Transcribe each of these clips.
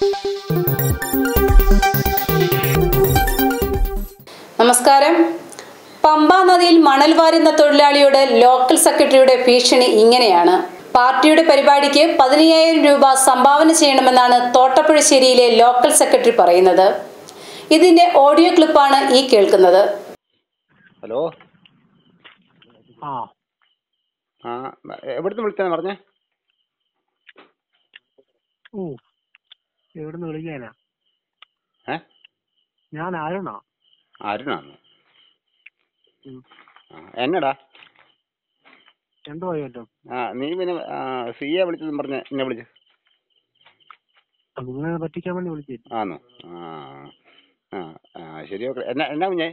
നമസ്കാരം പമ്പ നദിയിൽ മണൽ വാരുന്ന തൊഴിലാളിയോട് ലോക്കൽ സെക്രട്ടറിയുടെ ഭീഷണി ഇങ്ങനെയാണ് പാർട്ടിയുടെ പരിപാടിക്ക് പതിനയ്യായിരം രൂപ സംഭാവന ചെയ്യണമെന്നാണ് തോട്ടപ്പുഴശ്ശേരിയിലെ ലോക്കൽ സെക്രട്ടറി പറയുന്നത് ഇതിന്റെ ഓഡിയോ ക്ലിപ്പാണ് ഈ കേൾക്കുന്നത് ഹലോ ആ ആ എവിടുന്ന് വിളിച്ചാന്ന് പറഞ്ഞേ ഓ എവിടുന്ന് വിളിക്കാനാ ഏ ഞാൻ അരുണാ അരുണാന്ന് ഉം. ആ, എന്നടാ എന്തോ പറ്റും ആ നീ പിന്നെ സി എ വിളിച്ചതും പറഞ്ഞ എന്നെ വിളിച്ച് നിങ്ങളെ പറ്റിക്കാൻ വേണ്ടി വിളിച്ചില്ല ആന്നോ ആ ആ ആ ശരി ഓക്കെ എന്നാ എന്നാ കുഞ്ഞേ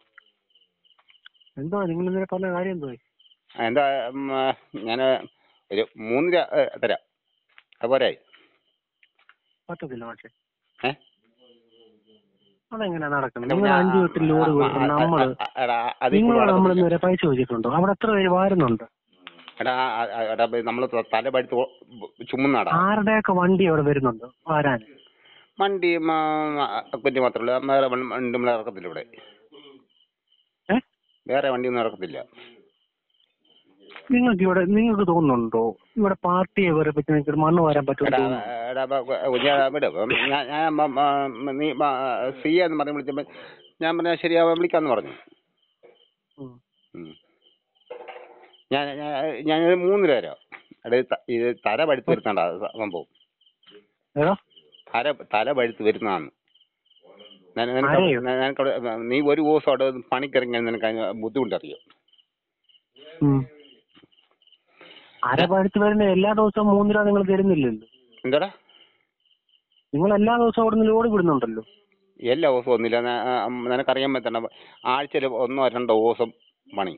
എന്തോ നിങ്ങൾ ഇന്നലെ പറഞ്ഞ കാര്യം എന്തോ ആ, എന്താ ഞാൻ ഒരു മൂന്ന് രൂപ ഏ, തരാം അതുപോരായി പറ്റത്തില്ല പക്ഷെ ഏ അതെങ്ങനെയാ നടക്കുന്നത് എടാ, നിങ്ങൾ ഞാൻ- അഞ്ചു വീട്ടിൽ ലോഡ് ആ, കൊടുക്കും ആ, നമ്മള് ആ, ആ, എടാ, അതിൽ നിങ്ങൾ കൂടുതൽ നമ്മൾ നടക്കത്തില്ല. ഇന്നുവരെ പൈസ ചോദിച്ചിട്ടുണ്ടോ അവിടെ എത്ര പേര് വാരുന്നുണ്ട് എടാ ആ, ആ, എടാ നമ്മൾ തല പഴുത്ത് ചുമന്നാടാ ആരുടെയൊക്കെ വണ്ടി അവിടെ വരുന്നുണ്ട് വാരാൻ വണ്ടി കുഞ്ഞു മാത്രമല്ല വേറെ വണ്ടി നമ്മൾ ഇറക്കത്തില്ല ഇവിടെ ഏ വേറെ വണ്ടിയൊന്നും ഇറക്കത്തില്ല നിങ്ങൾക്ക് ഇവിടെ നിങ്ങൾക്ക് തോന്നുന്നുണ്ടോ ഇവിടെ പാർട്ടിയെ വെറുപ്പിച്ച് നിങ്ങൾക്ക് മണ്ണ് വരാൻ എടാ പറ്റുമോ എടാ ബ- കുഞ്ഞാ വിട് അപ്പം ഞാൻ ഞാൻ മ- മ- നീ സി എന്ന് പറഞ്ഞ് വിളിച്ചപ്പോൾ ഞാൻ പറഞ്ഞ ശരിയാ വിളിക്കാന്ന് പറഞ്ഞു ഉം. ഉം. ഞാൻ ഞാൻ ഞാനൊരു മൂന്ന് രൂപ തരാം എടാ ഇത് ത- ഇത് തല പഴുത്ത് വരുന്നതാ സംഭവം ഏതാ തല തല പഴുത്ത് വരുന്നതാണ് ഞാൻ- നിനക്ക് ആരെയോ? ഞാൻ- നിനക്കവിടെ നീ ഒരു ദിവസം അവിടെ പണിക്കിറങ്ങിയാൽ നിനക്ക് അതിന് ബുദ്ധിമുട്ടറിയോ ഉം. അര പഴുത്ത് വരുന്ന എല്ലാ ദിവസവും മൂന്ന് രൂപ നിങ്ങൾ തരുന്നില്ലല്ലോ എന്താടാ നിങ്ങൾ എല്ലാ ദിവസവും അവിടെ നിന്ന് ലോഡ് വിടുന്നുണ്ടല്ലോ എല്ലാ ദിവസവും ഒന്നുമില്ല ന- ആ, ഉം, നിനക്കറിയാൻ പറ്റണ്ട ആഴ്ചയിൽ ഒന്നോ രണ്ടോ ദിവസം പണി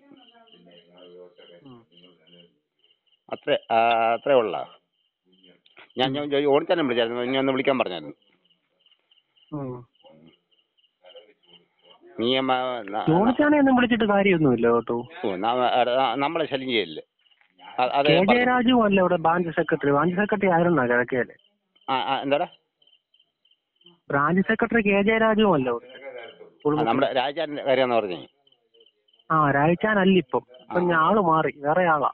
അത്ര അത്രേ ഉള്ള ഞാൻ ഞാൻ ജോ- ഓടിച്ചാലും വിളിച്ചായിരുന്നു ഇനി ഒന്ന് വിളിക്കാൻ പറഞ്ഞായിരുന്നു ഉം. നീ അമ്മ ന- ജോണിച്ചാനെ ഒന്നും വിളിച്ചിട്ട് കാര്യമൊന്നുമില്ല കേട്ടോ ഓ, ന- എടാ, നമ്മളെ ശല്യം ചെയ്യല്ലേ അ- അത് കെ ഞാൻ പറഞ്ഞു. ജയരാജുവും അല്ല ഇവിടെ ബ്രാഞ്ച് സെക്രട്ടറി ബ്രാഞ്ച് സെക്രട്ടറി ആയിരുന്നാ കിഴക്കേല് ആ ആ, എന്താടാ ബ്രാഞ്ച് സെക്രട്ടറി കെ ജയരാജുവും അല്ല ഇവിടെ ആ, കുളുമുക്കിൽ. നമ്മുടെ രാജാന്റെ കാര്യമെന്ന് പറഞ്ഞേ ആ രായിച്ചാനല്ല ഇപ്പം ഇപ്പൊ ഞാൻ ആള് മാറി വേറെ ആളാ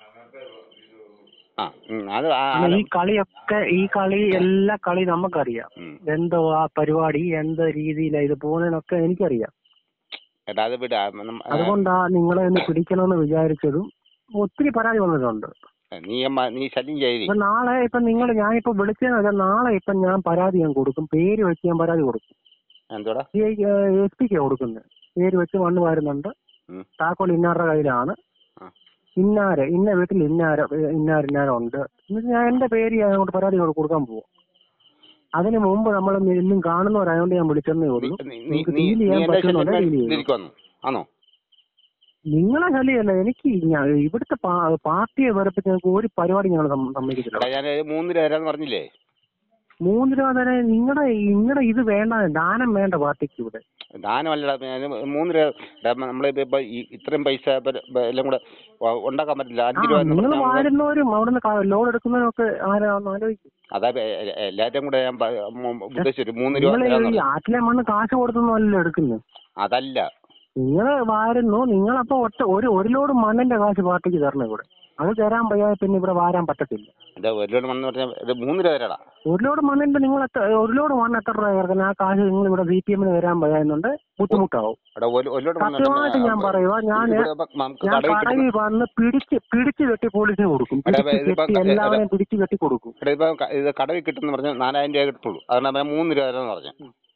ആ ഉം, അത് ആ, പിന്നെ അത് ഈ കളിയൊക്കെ ഈ കളി എല്ലാ കളി നമുക്കറിയാം ഉം. എന്തോ ആ പരിപാടി എന്ത് രീതിയിലാ ഇത് പോകുന്നതിനൊക്കെ എനിക്കറിയാം എടാ അത് വിടാ നമ്മ- ആ, അതുകൊണ്ടാ നിങ്ങളെ ഒന്ന് പിടിക്കണമെന്ന് വിചാരിച്ചതും ഒത്തിരി പരാതി വന്നിട്ടുണ്ട് നീ അമ്മ നീ ശല്യം ചെയ്തി ഇപ്പൊ നാളെ ഇപ്പൊ നിങ്ങൾ ഞാനിപ്പോ വിളിച്ചതെന്ന് വെച്ചാൽ നാളെ ഇപ്പൊ ഞാൻ പരാതി ഞാൻ കൊടുക്കും പേര് വെച്ച് ഞാൻ പരാതി കൊടുക്കും എന്തോടാ എസ് പിക്ക് കൊടുക്കുന്നത് പേര് വെച്ച് മണ്ണ് വാരുന്നുണ്ട് ഉം. താക്കോൽ ഇന്നാരുടെ കയ്യിലാണ് ആ. ഇന്നാര് ഇന്ന വീട്ടിൽ ഇന്നാര ഇന്നാർ ഇന്നാരുണ്ട് എന്നിട്ട് ഞാൻ എന്റെ പേര് ഞാൻ അങ്ങോട്ട് പരാതി കൊടു- കൊടുക്കാൻ പോകും അതിന് മുമ്പ് നമ്മൾ ഇന്നും കാണുന്നവരായതുകൊണ്ട് ഞാൻ വിളിച്ചെന്നേ ഉള്ളൂ നീ നീ നിങ്ങൾക്ക് നീ ഡീൽ നീ ചെയ്യാൻ എന്റെ പറ്റുന്നുണ്ട് ശല്യം ഡീൽ ചെയ്യും ഇരിക്കുവാന്നോ ആണോ നിങ്ങളെ ശല്യമല്ല എനിക്ക് ഞാൻ- ഇവിടുത്തെ പാ- പാർട്ടിയെ വെറുപ്പിച്ച് ഞങ്ങൾക്ക് ഒരു പരിപാടി ഞങ്ങൾ സമ്മതിക്കത്തില്ല എടാ ഞാൻ മൂന്ന് രൂപ തരാന്ന് പറഞ്ഞില്ലേ മൂന്ന് രൂപ തന്നെ നിങ്ങളുടെ നിങ്ങളുടെ ഇത് വേണ്ട ദാനം വേണ്ട പാർട്ടിക്ക് ഇവിടെ ദാനമല്ലടാ ഞാൻ മൂന്ന് രൂപ എടാ, നമ്മളിപ്പോ ഇപ്പൊ ഈ ഇത്രയും പൈസ ഇപ്പൊ ഇപ്പൊ എല്ലാം കൂടെ വ- ഉണ്ടാക്കാൻ പറ്റില്ല ആ അഞ്ച് രൂപ എന്ന് നിങ്ങൾ പറഞ്ഞാൽ നമ്മള് വാരുന്നവരും അവിടുന്ന് ലോൺ എടുക്കുന്നവരും ഒക്കെ ആരാന്ന് ആലോചിക്കും അതാ എ- എ- എല്ലാവരും കൂടെ ഞാൻ പ- മു- ഉദ്ദേശിച്ചു മൂന്ന് രൂപ നിങ്ങൾ തരാന്ന് ഈ പറഞ്ഞു. ആറ്റിലെ മണ്ണ് കാശ് കൊടുത്തൊന്നുമല്ലോ എടുക്കുന്നത് അതല്ല നിങ്ങൾ വാരുന്നു നിങ്ങളപ്പോ ഒറ്റ ഒരു ഒരു ലോഡ് മണ്ണിന്റെ കാശ് പാർട്ടിക്ക് തരണം ഇവിടെ അത് തരാൻ വയ്യാതെ പിന്നെ ഇവിടെ വാരാൻ പറ്റത്തില്ല ഇത് ഒരു ലോഡ് മണ്ണ് പറഞ്ഞാൽ ഇത് മൂന്ന് രൂപ തരാടാ ഒരു ലോഡ് മണ്ണിന്റെ നിങ്ങൾ എത്ര ഒരു ലോഡ് മണ്ണ് എത്ര രൂപ ചേർക്കുന്നത് ആ കാശ് നിങ്ങൾ ഇവിടെ സി പി എമ്മിന് തരാൻ വയ്യാന്നുണ്ട് ബുദ്ധിമുട്ടാവും എടാ ഒരു ഒരു ലോഡ് മണ്ണ് സത്യമായിട്ട് ഞാൻ പറയുക ഞാൻ ഇവിടെ ഇപ്പൊ നമുക്ക് ഞാൻ കടയിൽ കിട്ടുന്ന- കടയിൽ വന്ന് പിടിച്ച് പിടിച്ച് കെട്ടി പോലീസിന് കൊടുക്കും എടാ, പിടിച്ച് ഇതിപ്പോ കെട്ടി എടാ, എല്ലാവരെയും പിടിച്ച് കെട്ടി കൊടുക്കും എടാ ഇപ്പൊ ക- ഇത് കടവിൽ കിട്ടുന്ന പറഞ്ഞാൽ നാലായിരം രൂപ കിട്ടുള്ളൂ അതുകൊണ്ട് ഞാൻ മൂന്ന് രൂപ തരാന്ന് പറഞ്ഞു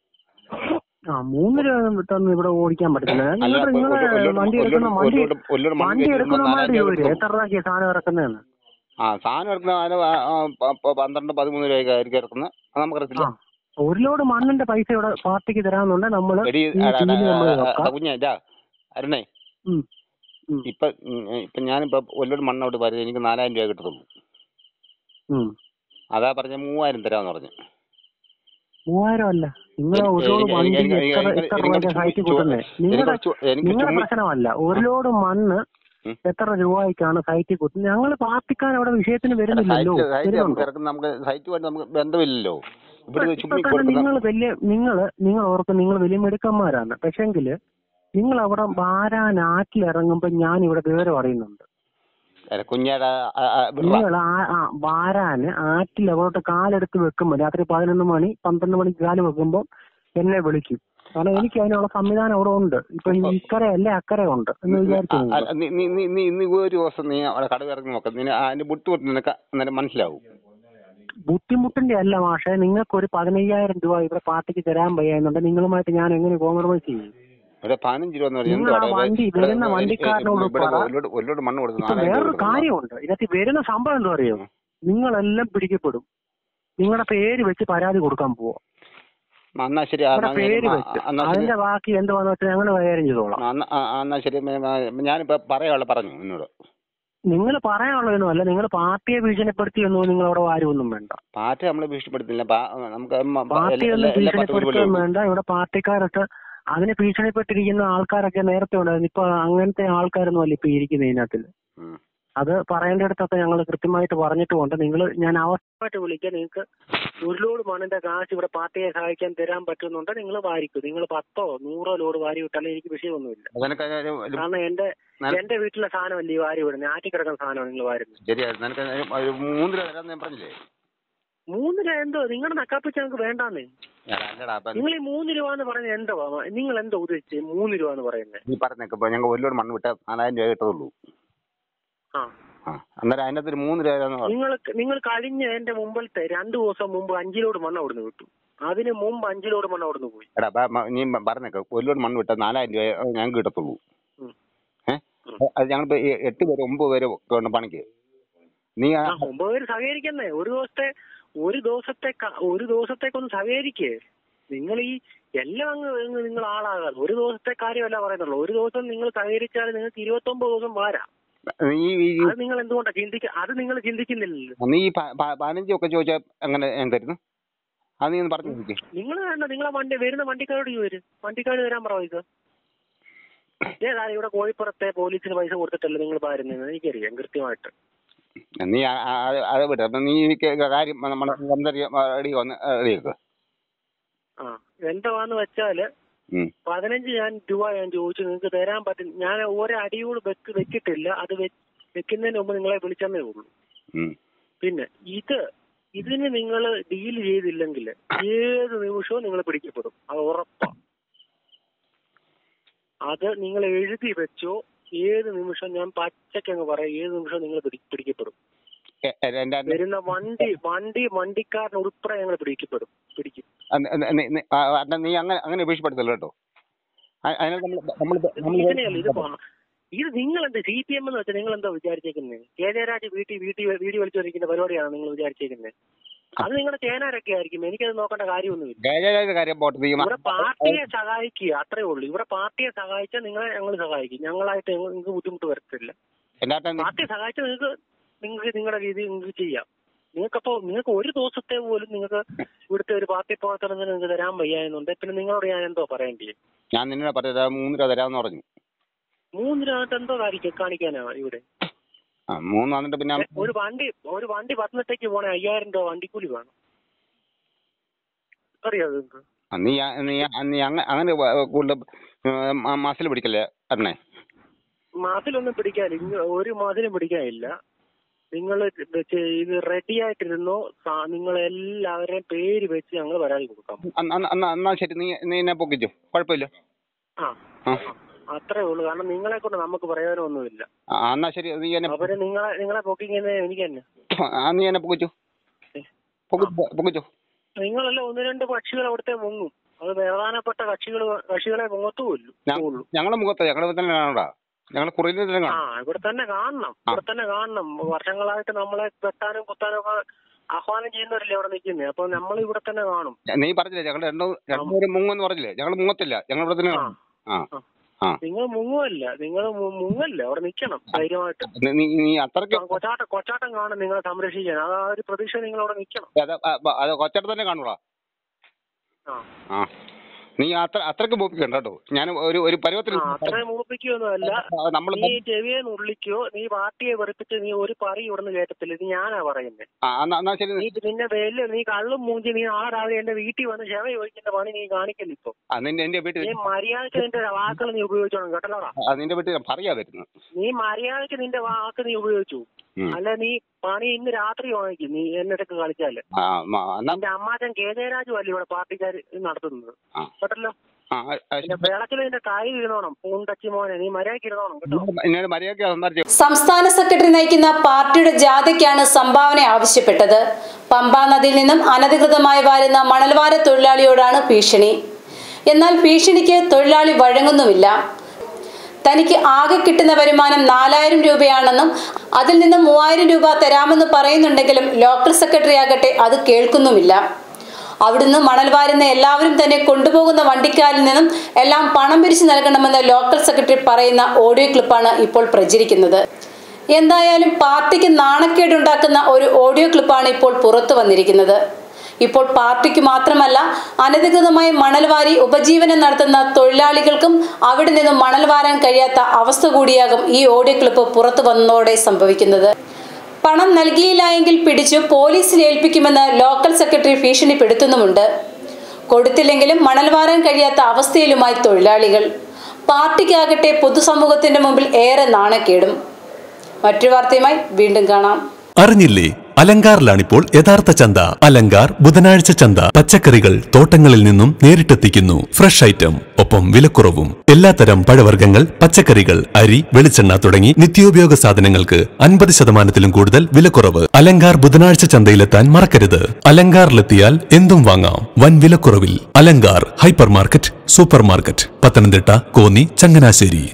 ആ മൂന്ന് രൂപ വിട്ടൊന്നും ഇവിടെ ഓടിക്കാൻ പറ്റത്തില്ല അല്ല, നിങ്ങൾ ഒരു- നിങ്ങളെ ഒരു ലോഡ് വണ്ടി ഒരു എടുക്കുന്ന ലോഡ് വണ്ടി ഒരു ലോഡ് ഒരു ലോഡ് മണ്ണ് വണ്ടി കയറ്റി എടുക്കുന്ന നാലായിരം രൂപ രൂപ കിട്ടുള്ളൂ. എത്ര രൂപയ്ക്ക് സാധനം ഇറക്കുന്നതെന്ന് ആ സാധനം ഇറക്കുന്ന അതിന് ആ, ആ, പ- പ- പന്ത്രണ്ട് പതിമൂന്ന് രൂപയ്ക്കായിരിക്കും ഇറക്കുന്നത് അത് നമുക്കറിയത്തില്ല ആ ഒരു ലോഡ് മണ്ണിന്റെ പൈസ ഇവിടെ പാർട്ടിക്ക് തരാന്നുണ്ടെ നമ്മള് എടി ഈ എടാ, എടാ, ടീമിൽ നമ്മൾ എടാ, വെക്കാം കുഞ്ഞേ ഇതാ അരുണേ ഉം. ഉം. ഇപ്പൊ ഉം, ഇപ്പൊ ഞാനിപ്പോ ഒരു മണ്ണ് അവിടെ വരുന്നത് എനിക്ക് നാലായിരം രൂപ കിട്ടത്തുള്ളൂ ഉം. അതാ പറഞ്ഞ മൂവായിരം തരാന്ന് പറഞ്ഞു മൂവായിരം അല്ല നിങ്ങൾ എനിക്ക് ഒരു ലോഡ് എനിക്ക് വണ്ടിക്ക് എനിക്ക് എത്ര എനിക്ക് എത്ര എനിക്ക് രൂപയ്ക്ക് ചുമ്മി- സൈറ്റ് ചു- കിട്ടുന്നത് എനിക്ക് നിങ്ങളുടെ ചു- എനിക്ക് നിങ്ങളുടെ ചുമ്മി പ്രശ്നമല്ല ഒരു ലോഡ് മണ്ണ് ഉം. എത്ര രൂപയ്ക്കാണ് സൈറ്റ് കുത്തുന്നത് ഞങ്ങൾ പാർട്ടിക്കാർ അവിടെ വിഷയത്തിന് വരുന്നില്ലല്ലോ സൈറ്റ് സൈറ്റ് നമുക്ക് വരുന്നുണ്ടോ ഇറക്കുന്ന നമുക്ക് സൈറ്റുമായിട്ട് നമുക്ക് ബന്ധമില്ലല്ലോ ഇവിടുന്ന് ഇപ്പൊ ചുമ്മാ തന്നെ കൊടുക്കുന്ന നിങ്ങൾ വലിയ നിങ്ങൾ നിങ്ങൾ ഓർക്കും നിങ്ങൾ വലിയ മിടുക്കന്മാരാണ് പക്ഷെങ്കില് നിങ്ങൾ അവിടെ വാരാൻ ആറ്റിലിറങ്ങുമ്പോ ഞാൻ ഇവിടെ വിവരം അറിയുന്നുണ്ട് അല്ല, കുഞ്ഞാടാ ആ, ആ, വിടറാ. നിങ്ങൾ ആ- ആ വാരാന് ആറ്റിൽ അവിടോട്ട് കാലെടുത്ത് വെക്കുമ്പോ രാത്രി പതിനൊന്ന് മണി പന്ത്രണ്ട് മണിക്ക് കാല് വെക്കുമ്പോ എന്നെ വിളിക്കും കാരണം എനിക്ക് അതിനുള്ള സംവിധാനം അവിടെ ഉണ്ട് ഇപ്പൊ ഈ ഇക്കരെ അല്ലേ അക്കരെ ഉണ്ട് എന്ന് വിചാരിച്ചു ആ, അല്ല, നീ നീ നീ നീ നീ ഒരു ദിവസം നീ അവിടെ കടവ് ഇറങ്ങി നോക്കാം നീ അതിന്റെ ബുദ്ധിമുട്ട് നിനക്ക് അന്നേരം മനസ്സിലാവും ബുദ്ധിമുട്ടിന്റെ അല്ല മാഷെ നിങ്ങൾക്ക് ഒരു പതിനയ്യായിരം രൂപ ഇവിടെ പാർട്ടിക്ക് തരാൻ വയ്യാന്നുണ്ട് നിങ്ങളുമായിട്ട് ഞാൻ എങ്ങനെ കോംപ്രമൈസ് ചെയ്യും ഇവിടെ പതിനഞ്ച് രൂപ എന്ന് പറഞ്ഞാൽ നിങ്ങൾ ആ എന്തുവാ? വണ്ടി ഇവിടെ- വരുന്ന ഇവിടെ- വണ്ടിക്കാരനോട് ഇവിടെ പറ. ഒരുപാട് ഒരുപാട് മണ്ണ് കൊടുത്ത് ഇപ്പൊ നാലായിരം വേറൊരു രൂപ കാര്യമുണ്ട് ഇതിനകത്ത് വരുന്ന സംഭവം എന്താ അറിയോ നിങ്ങളെല്ലാം പിടിക്കപ്പെടും നിങ്ങളുടെ പേര് വെച്ച് പരാതി കൊടുക്കാൻ പോവാ എന്നാ ശരി ആ, നിങ്ങളുടെ എന്നാ പേര് ശരി. വെച്ച് ആ, എന്നാ ശരി അതിന്റെ ബാക്കി എന്തുവാന്ന് വെച്ചാൽ ഞങ്ങൾ കൈകാര്യം ചെയ്തോളാം ആ, എന്നാ- ആ, ആ, എന്നാ ശരി മേ- മേ- ഞാനിപ്പോ പറയാനുള്ള പറഞ്ഞു എന്നോട് നിങ്ങൾ പറയാനുള്ളതൊന്നും അല്ല നിങ്ങൾ പാർട്ടിയെ ഭീഷണിപ്പെടുത്തിയൊന്നും നിങ്ങൾ അവിടെ ആരുമൊന്നും വേണ്ട പാർട്ടി നമ്മളെ ഭീഷണിപ്പെടുത്തില്ല പാ- നമുക്ക് മ- പ- പാർട്ടിയൊന്നും എല്ലാ- എല്ലാ പത്ത് പേരും ഭീഷണിപ്പെടുത്തുകയും വിളിയും. വേണ്ട ഇവിടെ പാർട്ടിക്കാരൊക്കെ അതിന് ഭീഷണിപ്പെട്ടിരിക്കുന്ന ആൾക്കാരൊക്കെ നേരത്തെ ഉണ്ടായിരുന്നു ഇപ്പൊ അങ്ങനത്തെ ആൾക്കാരൊന്നും അല്ല ഇപ്പൊ ഇരിക്കുന്നത് ഇതിനകത്ത് ഉം. അത് പറയേണ്ടിടത്തൊക്കെ ഞങ്ങൾ കൃത്യമായിട്ട് പറഞ്ഞിട്ടുമുണ്ട് നിങ്ങൾ ഞാൻ അവസ്ഥയായിട്ട് വിളിക്കാൻ നിങ്ങൾക്ക് ഒരു ലോഡ് മണ്ണിന്റെ കാശ് ഇവിടെ പാർട്ടിയെ സഹായിക്കാൻ തരാൻ പറ്റുന്നുണ്ട് നിങ്ങൾ വാരിക്കും നിങ്ങൾ പത്തോ നൂറോ ലോഡ് വാരി വിട്ടാലും എനിക്ക് വിഷയമൊന്നുമില്ല നിനക്ക് ഒരു- ഒരു- കാരണം എന്റെ നിന- എന്റെ വീട്ടിലെ സാധനമല്ലേ ഈ വാരി വിടുന്നത് ആറ്റി കിടക്കുന്ന സാധനമാണ് നിങ്ങൾ വാരുന്നത് ശരിയാ നിനക്ക് ഒരു മൂന്ന് രൂപ തരാന്ന് ഞാൻ പറഞ്ഞില്ലേ മൂന്ന് രൂപ എന്തോ നിങ്ങളുടെ നക്കാപ്പിച്ച് ഞങ്ങൾക്ക് വേണ്ടാന്നേ എടാ, അല്ലടാ അപ്പൊ നിങ്ങൾ ഈ മൂന്ന് രൂപ എന്ന് പറയുന്നത് എന്തോ നിങ്ങൾ എന്തോ ഉദ്ദേശിച്ചത് മൂന്ന് രൂപ എന്ന് പറയുന്നത് നീ പറഞ്ഞേക്ക് ഇപ്പൊ ഞങ്ങൾ ഒരുപാട് മണ്ണ് വിട്ടാൽ നാലായിരം രൂപ കിട്ടുള്ളൂ ആ ആ അന്നേരം അതിനകത്ത് ഒരു മൂന്ന് രൂപ തരാന്ന് പറഞ്ഞു നിങ്ങൾ നിങ്ങൾ കഴിഞ്ഞ എന്റെ മുമ്പിലത്തെ രണ്ടു ദിവസം മുമ്പ് അഞ്ചിലോട് മണ്ണ് അവിടുന്ന് വിട്ടു അതിന് മുമ്പ് അഞ്ചിലോട് മണ്ണ് അവിടുന്ന് പോയി എടാ ബ- മ- നീ പറഞ്ഞേക്ക് ഒരുപാട് മണ്ണ് വിട്ടാൽ നാലായിരം രൂപ ഞങ്ങൾക്ക് കിട്ടത്തുള്ളൂ ഉം. ഏഹ് അത് ഞങ്ങളിപ്പോ ഈ എട്ട് പേര് ഒമ്പത് പേര് ഒക്കെ ഉണ്ട് പണിക്ക് നീ ആ- ആ ഒമ്പത് പേര് സഹകരിക്കുന്നേ ഒരു ദിവസത്തെ ഒരു ദിവസത്തെ ക- ഒരു ദിവസത്തേക്കൊന്ന് സഹകരിക്കേ നിങ്ങൾ ഈ എല്ലാം അങ്ങ് അങ്ങ് നിങ്ങൾ ആളാകാതെ ഒരു ദിവസത്തെ കാര്യമല്ല പറയുന്നുള്ളൂ ഒരു ദിവസം നിങ്ങൾ സഹകരിച്ചാൽ നിങ്ങൾക്ക് ഇരുപത്തൊമ്പത് ദിവസം വാരാം നീ ഈ- അത് നിങ്ങൾ എന്തുകൊണ്ടാ ചിന്തിക്ക അത് നിങ്ങൾ ചിന്തിക്കുന്നില്ലല്ലോ നീ ഈ പ- പ- പതിനഞ്ച് ഒക്കെ ചോദിച്ചാൽ എങ്ങനെ ഞാൻ തരുന്നു അത് നീ ഒന്ന് പറഞ്ഞു നോക്കി നിങ്ങൾ വേണ്ട നിങ്ങളെ വണ്ടി വരുന്ന വണ്ടിക്കാരോട് ചോദിച്ചു വണ്ടിക്കാർ വരാൻ പറ ഇത് ഏതാ ഇവിടെ കോഴിപ്പുറത്തെ പോലീസിന് പൈസ കൊടുത്തിട്ടല്ലേ നിങ്ങൾ പാരുന്നത് എനിക്കറിയാം കൃത്യമായിട്ട് നീ ആ- ആ- അത് അത് വിട്ട അപ്പൊ നീ ഈ കേ- കാര്യം നമ്മളെ റെഡി വന്ന് റെഡിയാക്കുക ആ എന്താന്ന് വെച്ചാല് ഉം. പതിനഞ്ച് ഞാൻ രൂപ ഞാൻ ചോദിച്ചു നിങ്ങൾക്ക് തരാൻ പറ്റും ഞാൻ ഒരടിയോട് വെക്ക് വെച്ചിട്ടില്ല അത് വെ- വെക്കുന്നതിന് മുമ്പ് നിങ്ങളെ വിളിച്ചെന്നേ ഉള്ളൂ ഉം. പിന്നെ ഇത് ഇതിന് നിങ്ങൾ ഡീൽ ചെയ്തില്ലെങ്കിൽ ഏത് നിമിഷവും നിങ്ങൾ പിടിക്കപ്പെടും അത് ഉറപ്പാ അത് നിങ്ങൾ എഴുതി വെച്ചോ ഏത് നിമിഷം ഞാൻ പച്ചക്കങ്ങ് പറയാം ഏത് നിമിഷം നിങ്ങൾ പിടി- പിടിക്കപ്പെടും എ- എ- എന്റെ അന്ന് വരുന്ന വണ്ടി വണ്ടി വണ്ടിക്കാരൻ ഉൾപ്പെടെ ഞങ്ങൾ പിടിക്കപ്പെടും പിടിക്കും അന്ന് അന്ന് നീ- നീ- ആ, അന്ന് നീ അങ്ങനെ അങ്ങനെ ഉപേക്ഷപ്പെടുത്തല്ലോ കേട്ടോ അ- അതിനകത്ത് നമ്മൾ നമ്മൾ ഭീഷണിയല്ല ഇത് പോ- ഇത് നിങ്ങൾ എന്ത് സി പി എം എന്ന് വെച്ചാൽ നിങ്ങൾ എന്താ വിചാരിച്ചേക്കുന്നത് കെ ജയരാജ് വീട്ടിൽ വീട്ടിൽ വീഡിയോ വലിച്ചൊരിക്കുന്ന പരിപാടിയാണ് നിങ്ങൾ വിചാരിച്ചേക്കുന്നത് അത് നിങ്ങളുടെ ചേനാരൊക്കെ ആയിരിക്കും എനിക്കത് നോക്കേണ്ട കാര്യമൊന്നുമില്ല ഗജരാജ കാര്യം പോട്ടെ നീ മ- ഇവിടെ പാർട്ടിയെ സഹായിക്കുക അത്രേ ഉള്ളൂ ഇവിടെ പാർട്ടിയെ സഹായിച്ചാൽ നിങ്ങളെ ഞങ്ങൾ സഹായിക്കും ഞങ്ങളായിട്ട് ഞങ്ങൾ- നിങ്ങൾക്ക് ബുദ്ധിമുട്ട് വരത്തില്ല എന്റെ ആട്ടെ നീ- പാർട്ടിയെ സഹായിച്ചാൽ നിങ്ങൾക്ക് നിങ്ങൾക്ക് നിങ്ങളുടെ രീതിയിൽ നിങ്ങൾക്ക് ചെയ്യാം നിങ്ങൾക്കപ്പോ നിങ്ങൾക്ക് ഒരു ദിവസത്തെ പോലും നിങ്ങൾക്ക് ഇവിടുത്തെ ഒരു പാർട്ടി പ്രവർത്തനത്തിന് നിങ്ങൾക്ക് തരാൻ വയ്യായെന്നുണ്ട് പിന്നെ നിങ്ങളോട് ഞാൻ എന്തോ പറയേണ്ടി ഞാൻ നിന്നോട് പറയാ മൂന്ന് രൂപ തരാമെന്ന് പറഞ്ഞു മൂന്ന് രൂപ എന്തോ കാണിക്ക കാണിക്കാനാ ഇവിടെ ആ മൂന്ന് വന്നിട്ട് പിന്നെ ഒരു വണ്ടി ഒരു വണ്ടി പത്തനത്തേക്ക് പോണേ അയ്യായിരം രൂപ വണ്ടിക്കൂലി വേണം അറിയാം നിങ്ങൾക്ക് ആ, നീ ആ- നീ ആ- നീ അങ്ങ- അങ്ങനെ വ- കൂടുതൽ മാസിൽ പിടിക്കല്ലേ അണ്ണേ മാസിലൊന്നും പിടിക്കാനില്ല ഇങ്ങ- ഒരു മാസിലും പിടിക്കാനില്ല നിങ്ങൾ ഇത് റെഡി ആയിട്ടിരുന്നോ സാ- നിങ്ങൾ എല്ലാവരുടെയും പേര് വെച്ച് ഞങ്ങൾ പരാതി കൊടുക്കാം അന്ന് അന്ന് അന്ന് എന്നാ ശരി നീ നീ എന്നെ പൊക്കിച്ചു കുഴപ്പമില്ല ആ ആ അത്രേ ഉള്ളൂ കാരണം നിങ്ങളെ കൊണ്ട് നമുക്ക് പ്രയോജനമൊന്നുമില്ല ആ, എന്നാ ശരി നീ എന്നെ അവര് നിങ്ങളെ നിങ്ങളെ പൊക്കിക്കുന്നത് എനിക്ക് തന്നെ ആ നീ എന്നെ പൊക്കിച്ചു പൊക്കിച്ചു പൊക്കിച്ചു നിങ്ങളല്ല ഒന്ന് രണ്ട് പക്ഷികൾ അവിടുത്തെ മുങ്ങും അത് പ്രധാനപ്പെട്ട കക്ഷികൾ കക്ഷികളെ മുങ്ങത്തുമില്ല ഉള്ളൂ ഞങ്ങളുടെ മുഖത്ത് ഞങ്ങളുടെ തന്നെ കാണടാ ഞങ്ങൾ കുറയിൽ തന്നെ ആ കാണും ഇവിടെ തന്നെ കാണണം ഇവിടെ തന്നെ കാണണം വർഷങ്ങളായിട്ട് നമ്മളെ വെട്ടാനും കുത്താനും ഒക്കെ ആഹ്വാനം ചെയ്യുന്നവരല്ലേ ഇവിടെ നിൽക്കുന്നത് അപ്പൊ നമ്മൾ ഇവിടെ തന്നെ കാണും നീ പറഞ്ഞില്ലേ ഞങ്ങൾ രണ്ടു രണ്ടുപേരും മുങ്ങെന്ന് പറഞ്ഞില്ലേ ഞങ്ങൾ മുങ്ങത്തില്ല ഞങ്ങൾ ഇവിടെ തന്നെ കാണും ആ ആ നിങ്ങൾ മുങ്ങുമല്ല നിങ്ങൾ മുങ്ങല്ല അവിടെ നിൽക്കണം ധൈര്യമായിട്ട് നീ- നീ നീ അത്രയ്ക്ക് കൊച്ചാട്ടം കൊച്ചാട്ടം കാണും നിങ്ങളെ സംരക്ഷിക്കാൻ അത് ആ ഒരു പ്രതീക്ഷ നിങ്ങൾ അവിടെ നിൽക്കണം അത് അത് കൊച്ചടത്ത് തന്നെ കാണൂടാ ആ ആ നീ അത്ര അത്രക്ക് മൂപ്പിക്കണ്ട കേട്ടോ ഞാൻ ഒരു ഒരു പരുവത്തിൽ ആ അത്രയും മൂപ്പിക്കൊന്നുമല്ല നമ്മൾ നീ ചെവിയെ നുള്ളിക്കോ നീ പാർട്ടിയെ വെറുപ്പിച്ച് നീ ഒരു പറി ഇവിടുന്ന് കേട്ടത്തില്ല ഇത് ഞാനാ പറയുന്നത് ആ എന്നാ എന്നാ ശരി നീ നിന്നെ വെല്ല് നീ കള്ളും മൂഞ്ചി നീ നാളെ രാവിലെ എന്റെ വീട്ടിൽ വന്ന് ക്ഷമ ചോദിക്കേണ്ട പണി നീ കാണിക്കില്ല ഇപ്പൊ ആ നിന്റെ എന്റെ വീട്ടിൽ നീ മര്യാദക്ക് നിന്റെ വാക്കുകൾ നീ ഉപയോഗിച്ചോണം കേട്ടല്ലോടാ ആ, നിന്റെ വീട്ടിൽ ഞാൻ പറയാ വരുന്നത് നീ മര്യാദക്ക് നിന്റെ വാക്ക് നീ ഉപയോഗിച്ചു ഉം. അല്ല നീ പണി ഇന്ന് രാത്രി വാങ്ങിക്കും നീ എന്നിടക്ക് കളിച്ചാല് ആ മ, എന്നാ എന്റെ അമ്മാച്ചൻ കെ ജയരാജു അല്ലേ ഇവിടെ പാർട്ടിക്കാർ നടത്തുന്നത് ആ. കേട്ടല്ലോ ആ ആ, എന്റെ വിളക്കിൽ നിന്റെ കൈ വീണോണം പൂണ്ടച്ചി മോനെ നീ മര്യാദക്ക് ഇരുന്നോണം കേട്ടോ എന്നോട് മര്യാദയ്ക്ക് സംസാരിച്ചു സംസ്ഥാന സെക്രട്ടറി നയിക്കുന്ന പാർട്ടിയുടെ ജാഥയ്ക്കാണ് സംഭാവന ആവശ്യപ്പെട്ടത് പമ്പാ നദിയിൽ നിന്നും അനധികൃതമായി വാരുന്ന മണൽവാര തൊഴിലാളിയോടാണ് ഭീഷണി എന്നാൽ ഭീഷണിക്ക് തൊഴിലാളി വഴങ്ങുന്നുമില്ല തനിക്ക് ആകെ കിട്ടുന്ന വരുമാനം നാലായിരം രൂപയാണെന്നും അതിൽ നിന്ന് മൂവായിരം രൂപ തരാമെന്ന് പറയുന്നുണ്ടെങ്കിലും ലോക്കൽ സെക്രട്ടറി ആകട്ടെ അത് കേൾക്കുന്നുമില്ല അവിടുന്ന് മണൽ വാരുന്ന എല്ലാവരും തന്നെ കൊണ്ടുപോകുന്ന വണ്ടിക്കാരിൽ നിന്നും എല്ലാം പണം പിരിച്ചു നൽകണമെന്ന് ലോക്കൽ സെക്രട്ടറി പറയുന്ന ഓഡിയോ ക്ലിപ്പാണ് ഇപ്പോൾ പ്രചരിക്കുന്നത് എന്തായാലും പാർട്ടിക്ക് നാണക്കേടുണ്ടാക്കുന്ന ഒരു ഓഡിയോ ക്ലിപ്പാണ് ഇപ്പോൾ പുറത്തു വന്നിരിക്കുന്നത് ഇപ്പോൾ പാർട്ടിക്ക് മാത്രമല്ല അനധികൃതമായി മണൽ വാരി ഉപജീവനം നടത്തുന്ന തൊഴിലാളികൾക്കും അവിടെ നിന്നും മണൽ വാരാൻ കഴിയാത്ത അവസ്ഥ കൂടിയാകും ഈ ഓഡിയോ ക്ലിപ്പ് പുറത്തു വന്നതോടെ സംഭവിക്കുന്നത് പണം നൽകിയില്ല എങ്കിൽ പിടിച്ചു പോലീസിൽ ഏൽപ്പിക്കുമെന്ന് ലോക്കൽ സെക്രട്ടറി ഭീഷണിപ്പെടുത്തുന്നുമുണ്ട് കൊടുത്തില്ലെങ്കിലും മണൽ വാരാൻ കഴിയാത്ത അവസ്ഥയിലുമായി തൊഴിലാളികൾ പാർട്ടിക്കാകട്ടെ പൊതുസമൂഹത്തിന്റെ മുമ്പിൽ ഏറെ നാണക്കേടും മറ്റൊരു വാർത്തയുമായി വീണ്ടും കാണാം അറിഞ്ഞില്ലേ അലങ്കാറിലാണിപ്പോൾ യഥാർത്ഥ ചന്ത അലങ്കാർ ബുധനാഴ്ച ചന്ത പച്ചക്കറികൾ തോട്ടങ്ങളിൽ നിന്നും നേരിട്ടെത്തിക്കുന്നു ഫ്രഷ് ഐറ്റം ഒപ്പം വിലക്കുറവും എല്ലാത്തരം പഴവർഗ്ഗങ്ങൾ പച്ചക്കറികൾ അരി വെളിച്ചെണ്ണ തുടങ്ങി നിത്യോപയോഗ സാധനങ്ങൾക്ക് അൻപത് ശതമാനത്തിലും കൂടുതൽ വിലക്കുറവ് അലങ്കാർ ബുധനാഴ്ച ചന്തയിലെത്താൻ മറക്കരുത് അലങ്കാറിലെത്തിയാൽ എന്തും വാങ്ങാം വൻ വിലക്കുറവിൽ Alankar hyper market super market Pathanamthitta Konni Changanassery